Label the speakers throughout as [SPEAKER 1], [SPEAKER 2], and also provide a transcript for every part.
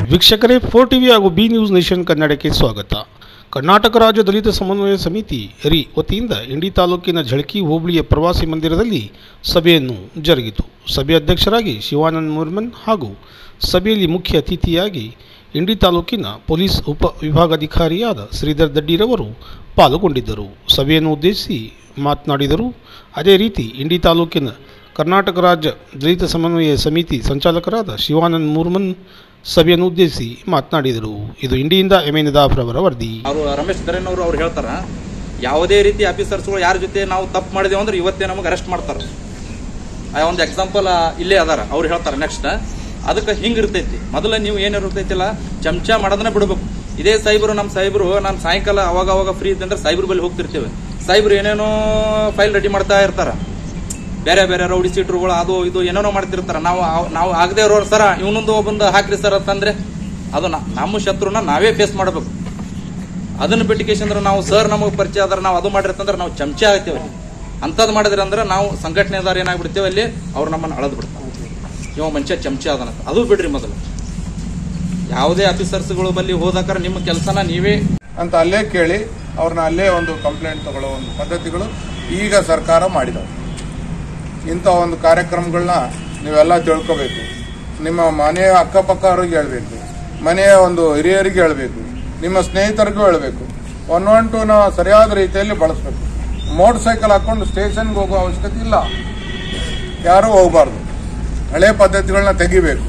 [SPEAKER 1] ವೀಕ್ಷಕರೇ four TV ಹಾಗೂ B news nation ಕನ್ನಡಕ್ಕೆ ಸ್ವಾಗತ ಕರ್ನಾಟಕ ರಾಜ್ಯ ದಲಿತ ಸಮನ್ವಯ ಸಮಿತಿ ರಿ ವತಿಯಿಂದ ಇಂಡಿ ತಾಲೂಕಿನ ಝಳಕಿ ಹೋಬಳಿಯ ಪ್ರವಾಸಿ ಮಂದಿರದಲ್ಲಿ ಸಭೆಯನ್ನು ಜರುಗಿತು ಸಭೆ ಅಧ್ಯಕ್ಷರಾಗಿ ಶಿವಾನಂದ್ ಮುರ್ಮನ್ ಹಾಗೂ ಸಭೆಯಲ್ಲಿ ಮುಖ್ಯ ಅತಿಥಿಯಾಗಿ ಇಂಡಿ ತಾಲೂಕಿನ ಪೊಲೀಸ್ ಉಪ ವಿಭಾಗಾಧಿಕಾರಿಯಾದ ಶ್ರೀಧರ್ ದಡ್ಡಿರವರು ಪಾಲ್ಗೊಂಡಿದ್ದರು ಸಭೆಯನ್ನು ಉದ್ದೇಶಿಸಿ ಮಾತನಾಡಿದರು ಅದೇ ರೀತಿ ಇಂಡಿ ತಾಲೂಕಿನ ಕರ್ನಾಟಕ ರಾಜ್ಯ ದಲಿತ ಸಮನ್ವಯ ಸಮಿತಿ ಸಂಚಾಲಕರಾದ ಶಿವಾನಂದ್ ಮುರ್ಮನ್ ಸಭೆಯನ್ನು ಉದ್ದೇಶಿಸಿ ಮಾತನಾಡಿದರು ಇದು ಇಂಡಿಯಿಂದ ಎಮ್ ಎನ್ ಅವರ ವರದಿ
[SPEAKER 2] ಅವರು ರಮೇಶ್ ದರೇನ್ ಅವರು ಅವ್ರು ಹೇಳ್ತಾರ ಯಾವುದೇ ರೀತಿ ಆಫೀಸರ್ಸ್ಗಳು ಯಾರ ಜೊತೆ ನಾವು ತಪ್ಪು ಮಾಡಿದೇವು ಅಂದ್ರೆ ಇವತ್ತೇ ನಮಗೆ ಅರೆಸ್ಟ್ ಮಾಡ್ತಾರೆ ಆ ಒಂದು ಎಕ್ಸಾಂಪಲ್ ಇಲ್ಲೇ ಅದಾರ ಅವ್ರು ಹೇಳ್ತಾರೆ ನೆಕ್ಸ್ಟ್ ಅದಕ್ಕೆ ಹಿಂಗೆ ಇರ್ತೈತಿ ಮೊದಲ ನೀವು ಏನಿರ್ತೈತಿಲ್ಲ ಚಮಚ ಮಾಡೋದನ್ನ ಬಿಡ್ಬೇಕು ಇದೇ ಸೈಬರು ನಮ್ಮ ಸೈಬರು ನಾನು ಸಾಯಂಕಾಲ ಅವಾಗ ಅವಾಗ ಫ್ರೀ ಇದ್ದಂದ್ರೆ ಸೈಬರ್ ಬಳಿ ಹೋಗ್ತಿರ್ತೇವೆ ಸೈಬರ್ ಏನೇನೋ ಫೈಲ್ ರೆಡಿ ಮಾಡ್ತಾ ಇರ್ತಾರ ಬೇರೆ ಬೇರೆ ರೌಡಿ ಸೀಟ್ರುಗಳು ಅದು ಇದು ಏನೇನೋ ಮಾಡ್ತಿರ್ತಾರ ನಾವು ಆ- ನಾವು ಆಗದೆ ಇರೋರು ಸರ ಇವನೊಂದು ಒಬ್ಬಂದು ಹಾಕ್ರಿ ಸರ್ ಅಂತಂದ್ರೆ ಅದು ನ- ನಮ್ಮ ಶತ್ರುನ ನಾವೇ ಫೇಸ್ ಮಾಡಬೇಕು ಅದನ್ನ ಬಿಟ್ಟಿಕೇಶಂದ್ರೆ ನಾವು ಸರ್ ನಮಗೆ ಪರಿಚಯ ಆದ್ರೆ ನಾವು ಅದು ಮಾಡಿರ್ತಂದ್ರೆ ನಾವು ಚಮಚ ಆಗ್ತೇವೆ ಅಂಥದ್ದು ಮಾಡಿದ್ರೆ ಅಂದ್ರೆ ನಾವು ಸಂಘಟನೆದಾರ ಏನಾಗ್ಬಿಡ್ತೇವೆ ಅಲ್ಲಿ ಅವ್ರು ನಮ್ಮನ್ನು ಅಳದ್ ಬಿಡ್ತಾರೆ ಇವ ಮನುಷ್ಯ ಚಮಚ ಅದನ್ನ ಅದು ಬಿಡ್ರಿ ಮೊದಲು ಯಾವುದೇ ಆಫೀಸರ್ಸ್ಗಳು ಬಲ್ಲಿ ಹೋದಾಕಾರ ನಿಮ್ಮ ಕೆಲಸನ ನೀವೇ
[SPEAKER 3] ಅಂತ ಅಲ್ಲೇ ಕೇಳಿ ಅವ್ರನ್ನ ಅಲ್ಲೇ ಒಂದು ಕಂಪ್ಲೇಂಟ್ ತಗೊಳ್ಳೋ ಒಂದು ಪದ್ಧತಿಗಳು ಈಗ ಸರ್ಕಾರ ಮಾಡಿದಾವೆ ಇಂಥ ಒಂದು ಕಾರ್ಯಕ್ರಮಗಳನ್ನ ನೀವೆಲ್ಲ ತಿಳ್ಕೋಬೇಕು ನಿಮ್ಮ ಮನೆಯ ಅಕ್ಕಪಕ್ಕವ್ರಿಗೆ ಹೇಳ್ಬೇಕು ಮನೆಯ ಒಂದು ಹಿರಿಯರಿಗೆ ಹೇಳ್ಬೇಕು ನಿಮ್ಮ ಸ್ನೇಹಿತರಿಗೂ ಹೇಳ್ಬೇಕು ಒನ್ ಒನ್ ಟೂನ ಸರಿಯಾದ ರೀತಿಯಲ್ಲಿ ಬಳಸಬೇಕು ಮೋಟರ್ ಸೈಕಲ್ ಹಾಕೊಂಡು ಸ್ಟೇಷನ್ಗೆ ಹೋಗೋ ಅವಶ್ಯಕತೆ ಇಲ್ಲ ಯಾರೂ ಹೋಗಬಾರ್ದು ಹಳೆ ಪದ್ಧತಿಗಳನ್ನ ತೆಗಿಬೇಕು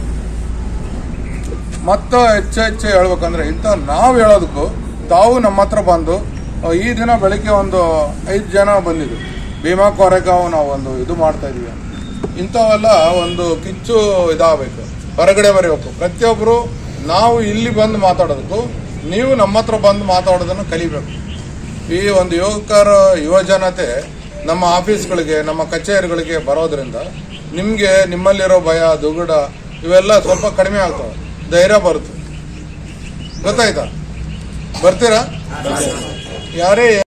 [SPEAKER 3] ಮತ್ತು ಹೆಚ್ಚು ಹೆಚ್ಚು ಹೇಳ್ಬೇಕಂದ್ರೆ ಇಂಥ ನಾವು ಹೇಳೋದಕ್ಕೂ ತಾವು ನಮ್ಮ ಹತ್ರ ಬಂದು ಅ, ಈ ದಿನ ಬೆಳಿಗ್ಗೆ ಒಂದು ಐದು ಜನ ಬಂದಿದ್ರು ಭೀಮಾ ಕೊರೆಗಾವ್ ನಾವು ಒಂದು ಇದು ಮಾಡ್ತಾ ಇದೀವಿ ಇಂಥವೆಲ್ಲ ಒಂದು ಕಿಚ್ಚು ಇದಾಗಬೇಕು ಹೊರಗಡೆ ಬರಬೇಕು ಪ್ರತಿಯೊಬ್ಬರು ನಾವು ಇಲ್ಲಿ ಬಂದು ಮಾತಾಡೋದಕ್ಕೂ ನೀವು ನಮ್ಮ ಹತ್ರ ಬಂದು ಮಾತಾಡೋದನ್ನು ಕಲಿಬೇಕು ಈ ಒಂದು ಯುವಕರ ಯುವ ಜನತೆ ನಮ್ಮ ಆಫೀಸ್ಗಳಿಗೆ ನಮ್ಮ ಕಚೇರಿಗಳಿಗೆ ಬರೋದ್ರಿಂದ ನಿಮಗೆ ನಿಮ್ಮಲ್ಲಿರೋ ಭಯ ದುಗುಡ ಇವೆಲ್ಲ ಸ್ವಲ್ಪ ಕಡಿಮೆ ಆಗ್ತವೆ ಧೈರ್ಯ ಬರುತ್ತೆ ಗೊತ್ತಾಯ್ತಾ ಬರ್ತೀರಾ ಯಾರೇ